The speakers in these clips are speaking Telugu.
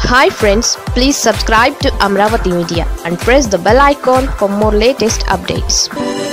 hi friends please subscribe to Amaravati media and press the bell icon for more latest updates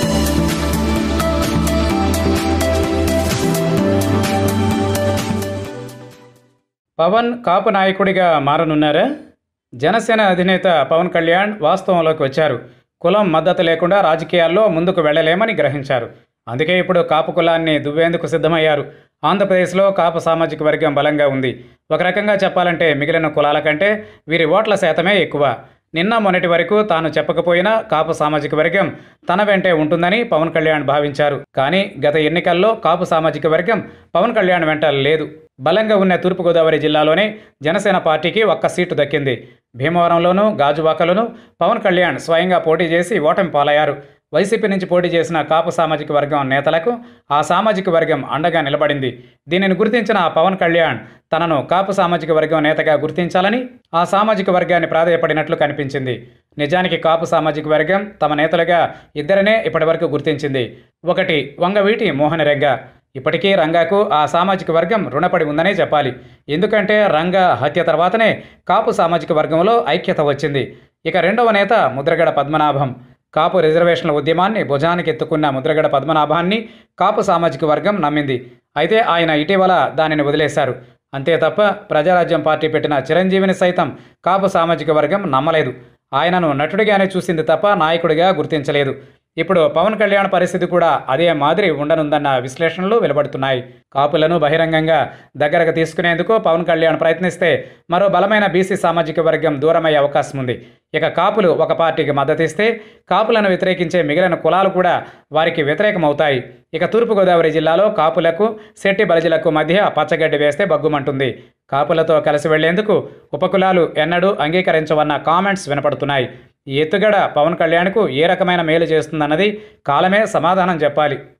Pawan Kapu నాయకుడిగా మారనున్నారా జనసేన అధినేత పవన్ కళ్యాణ్ వాస్తవంలోకి వచ్చారు కులం మద్దతు లేకుండా రాజకీయాల్లో ముందుకు వెళ్ళలేమని గ్రహించారు అందుకే ఇప్పుడు కాపు కులాన్ని దువ్వేందుకు సిద్ధమయ్యారు ఆంధ్రప్రదేశ్లో కాపు సామాజిక వర్గం బలంగా ఉంది ఒక రకంగా చెప్పాలంటే మిగిలిన కులాల కంటే వీరి ఓట్ల శాతమే ఎక్కువ నిన్న మొన్నటి వరకు తాను చెప్పకపోయినా కాపు సామాజిక వర్గం తన వెంటే ఉంటుందని పవన్ కళ్యాణ్ భావించారు కానీ గత ఎన్నికల్లో కాపు సామాజిక వర్గం పవన్ కళ్యాణ్ వెంట లేదు బలంగా ఉన్న తూర్పుగోదావరి జిల్లాలోనే జనసేన పార్టీకి ఒక్క సీటు దక్కింది భీమవరంలోనూ గాజువాకలోనూ పవన్ కళ్యాణ్ స్వయంగా పోటీ చేసి ఓటమి పాలయ్యారు వైసీపీ నుంచి పోటీ చేసిన కాపు సామాజిక వర్గం నేతలకు ఆ సామాజిక వర్గం అండగా నిలబడింది దీనిని గుర్తించిన పవన్ కళ్యాణ్ తనను కాపు సామాజిక వర్గం నేతగా గుర్తించాలని ఆ సామాజిక వర్గాన్ని ప్రాధాయపడినట్లు కనిపించింది నిజానికి కాపు సామాజిక వర్గం తమ నేతలుగా ఇద్దరినే ఇప్పటివరకు గుర్తించింది ఒకటి వంగవీటి మోహన్ రెగ్గ ఇప్పటికీ రంగాకు ఆ సామాజిక వర్గం రుణపడి ఉందనే చెప్పాలి ఎందుకంటే రంగా హత్య తర్వాతనే కాపు సామాజిక వర్గంలో ఐక్యత వచ్చింది ఇక రెండవ నేత ముద్రగడ పద్మనాభం కాపు రిజర్వేషన్ల ఉద్యమాన్ని భుజానికి ఎత్తుకున్న ముద్రగడ పద్మనాభాన్ని కాపు సామాజిక వర్గం నమ్మింది అయితే ఆయన ఇటీవల దానిని వదిలేశారు అంతే తప్ప ప్రజారాజ్యం పార్టీ పెట్టిన చిరంజీవిని సైతం కాపు సామాజిక వర్గం నమ్మలేదు ఆయనను నటుడిగానే చూసింది తప్ప నాయకుడిగా గుర్తించలేదు ఇప్పుడు పవన్ కళ్యాణ్ పరిస్థితి కూడా అదే మాదిరి ఉండనుందన్న విశ్లేషణలు వెలువడుతున్నాయి కాపులను బహిరంగంగా దగ్గరకు తీసుకునేందుకు పవన్ కళ్యాణ్ ప్రయత్నిస్తే మరో బలమైన బీసీ సామాజిక వర్గం దూరమయ్యే అవకాశం ఉంది ఇక కాపులు ఒక పార్టీకి మద్దతిస్తే కాపులను వ్యతిరేకించే మిగిలిన కులాలు కూడా వారికి వ్యతిరేకమవుతాయి ఇక తూర్పుగోదావరి జిల్లాలో కాపులకు శెట్టి బలజలకు మధ్య పచ్చగడ్డి వేస్తే బగ్గుమంటుంది కాపులతో కలిసి వెళ్లేందుకు ఉపకులాలు ఎన్నడూ అంగీకరించవన్న కామెంట్స్ వినపడుతున్నాయి ఈ ఎత్తుగడ పవన్ కళ్యాణ్కు ఏ రకమైన మేలు చేస్తుందన్నది కాలమే సమాధానం చెప్పాలి